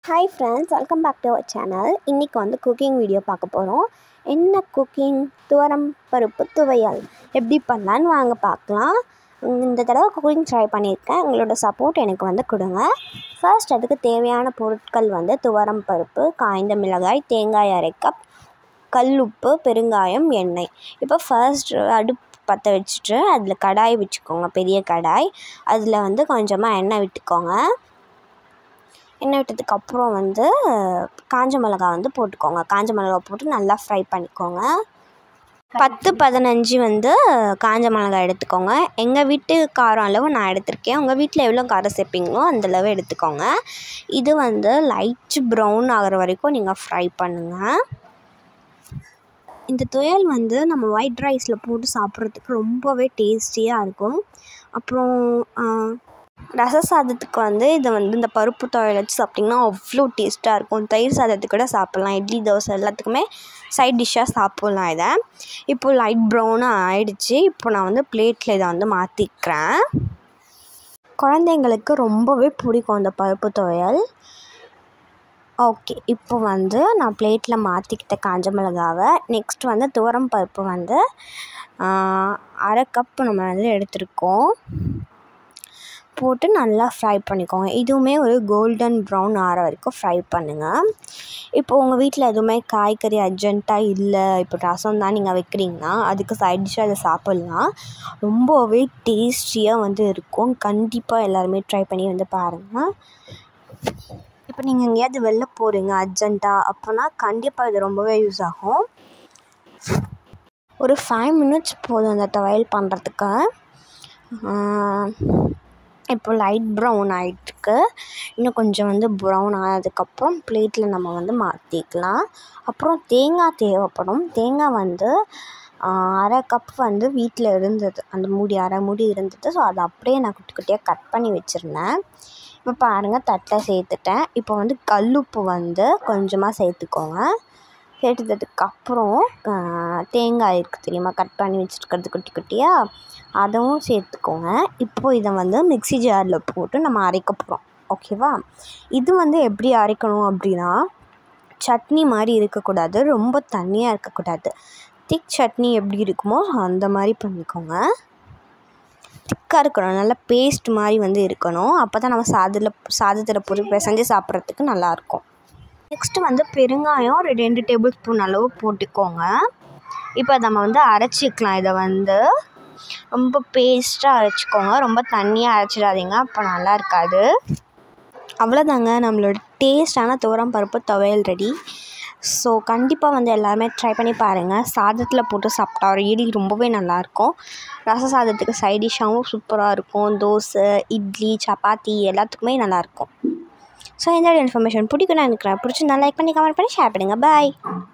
hi friends welcome back to our channel இன்றைக்கி வந்து cooking video பார்க்க போகிறோம் என்ன குக்கிங் துவரம் பருப்பு துவையல் எப்படி பண்ணலான்னு வாங்க பார்க்கலாம் இந்த தடவை குக்கிங் ட்ரை பண்ணியிருக்கேன் உங்களோட சப்போர்ட் எனக்கு வந்து கொடுங்க ஃபர்ஸ்ட் அதுக்கு தேவையான பொருட்கள் வந்து துவரம் பருப்பு காய்ந்த மிளகாய் தேங்காய் அரை கப் கல்லுப்பு பெருங்காயம் எண்ணெய் இப்போ ஃபர்ஸ்ட் அடுப்பு பற்ற வச்சுட்டு அதில் கடாய் வச்சுக்கோங்க பெரிய கடாய் அதில் வந்து கொஞ்சமாக எண்ணெய் விட்டுக்கோங்க எண்ணெய் விட்டதுக்கு அப்புறம் வந்து காஞ்ச மிளகா வந்து போட்டுக்கோங்க காஞ்ச மிளகா போட்டு நல்லா ஃப்ரை பண்ணிக்கோங்க பத்து பதினஞ்சு வந்து காஞ்ச மிளகா எடுத்துக்கோங்க எங்கள் வீட்டு காரம் அளவு நான் எடுத்திருக்கேன் உங்கள் வீட்டில் எவ்வளோ காரம் சேர்ப்பீங்களோ அந்த அளவு எடுத்துக்கோங்க இது வந்து லைட் ப்ரௌன் ஆகிற வரைக்கும் நீங்கள் ஃப்ரை பண்ணுங்கள் இந்த துவையல் வந்து நம்ம ஒயிட் ரைஸில் போட்டு சாப்பிட்றதுக்கு ரொம்பவே டேஸ்டியாக இருக்கும் அப்புறம் ரச சாதத்துக்கு வந்து இதை வந்து இந்த பருப்பு துவையல் வச்சு சாப்பிட்டிங்கன்னா அவ்வளோ டேஸ்ட்டாக இருக்கும் தயிர் சாதத்துக்கு கூட சாப்பிட்லாம் இட்லி தோசை எல்லாத்துக்குமே சைட் டிஷ்ஷாக சாப்பிட்லாம் இதை இப்போ லைட் ப்ரௌனாக ஆயிடுச்சு இப்போ நான் வந்து பிளேட்டில் இதை வந்து மாற்றிக்கிறேன் குழந்தைங்களுக்கு ரொம்பவே பிடிக்கும் இந்த பருப்பு துவையல் ஓகே இப்போ வந்து நான் பிளேட்டில் மாற்றிக்கிட்ட காஞ்ச மிளகாவை நெக்ஸ்ட் வந்து துவரம் பருப்பு வந்து அரை கப்பு நம்ம வந்து எடுத்திருக்கோம் போட்டு நல்லா ஃப்ரை பண்ணிக்கோங்க இதுவுமே ஒரு கோல்டன் ப்ரௌன் ஆற வரைக்கும் ஃப்ரை பண்ணுங்கள் இப்போ உங்கள் வீட்டில் எதுவுமே காய்கறி அர்ஜென்ட்டாக இல்லை இப்போ ரசம் தான் நீங்கள் வைக்கிறீங்கன்னா அதுக்கு சைட் டிஷ்ஷாக அதை சாப்பிட்லாம் ரொம்பவே டேஸ்டியாக வந்து இருக்கும் கண்டிப்பாக எல்லாருமே ட்ரை பண்ணி வந்து பாருங்கள் இப்போ நீங்கள் எங்கேயாவது வெளில போகிறீங்க அர்ஜென்ட்டாக அப்போனா கண்டிப்பாக இது ரொம்பவே யூஸ் ஆகும் ஒரு ஃபைவ் மினிட்ஸ் போதும் அந்த துவையல் பண்ணுறதுக்கு இப்போ லைட் ப்ரௌன் ஆகிட்டுருக்கு இன்னும் கொஞ்சம் வந்து ப்ரௌன் ஆனதுக்கப்புறம் பிளேட்டில் நம்ம வந்து மாற்றிக்கலாம் அப்புறம் தேங்காய் தேவைப்படும் தேங்காய் வந்து அரை கப் வந்து வீட்டில் இருந்தது அந்த மூடி அரை மூடி இருந்தது ஸோ அதை அப்படியே நான் குட்டி குட்டியாக கட் பண்ணி வச்சுருந்தேன் இப்போ பாருங்கள் தட்டில் சேர்த்துட்டேன் இப்போ வந்து கல்லுப்பு வந்து கொஞ்சமாக சேர்த்துக்கோங்க சேர்த்ததுக்கப்புறம் தேங்காய் இருக்குது தெரியுமா கட் பண்ணி வச்சுருக்கிறது குட்டி குட்டியாக அதுவும் சேர்த்துக்கோங்க இப்போ இதை வந்து மிக்ஸி ஜாரில் போட்டு நம்ம அரைக்க போகிறோம் ஓகேவா இது வந்து எப்படி அரைக்கணும் அப்படின்னா சட்னி மாதிரி இருக்கக்கூடாது ரொம்ப தண்ணியாக இருக்கக்கூடாது திக் சட்னி எப்படி இருக்குமோ அந்த மாதிரி பண்ணிக்கோங்க திக்காக இருக்கணும் நல்லா பேஸ்ட் மாதிரி வந்து இருக்கணும் அப்போ தான் நம்ம சாதத்தில் சாதத்தில் போட்டு பிசைஞ்சு சாப்பிட்றதுக்கு நல்லாயிருக்கும் நெக்ஸ்ட்டு வந்து பெருங்காயம் ஒரு ரெண்டு டேபிள் ஸ்பூன் அளவு போட்டுக்கோங்க இப்போ நம்ம வந்து அரைச்சிக்கலாம் இதை வந்து ரொம்ப பேஸ்ட்டாக அரைச்சிக்கோங்க ரொம்ப தண்ணியாக அரைச்சிடாதீங்க அப்போ நல்லா இருக்காது அவ்வளோதாங்க நம்மளோட டேஸ்டான துவரம் பருப்பு துவையல் ரெடி ஸோ கண்டிப்பாக வந்து எல்லாருமே ட்ரை பண்ணி பாருங்கள் சாதத்தில் போட்டு சாப்பிட்டா ரியலி ரொம்பவே நல்லாயிருக்கும் ரச சாதத்துக்கு சைட் டிஷ்ஷாகவும் சூப்பராக இருக்கும் தோசை இட்லி சப்பாத்தி எல்லாத்துக்குமே நல்லாயிருக்கும் ஸோ இந்த இன்ஃபர்மேஷன் பிடிக்கும் நான் நினைக்கிறேன் பிடிச்சிருந்தா லைக் பண்ணி கமெண்ட் பண்ணி ஷேர் பண்ணுங்கள் பாய்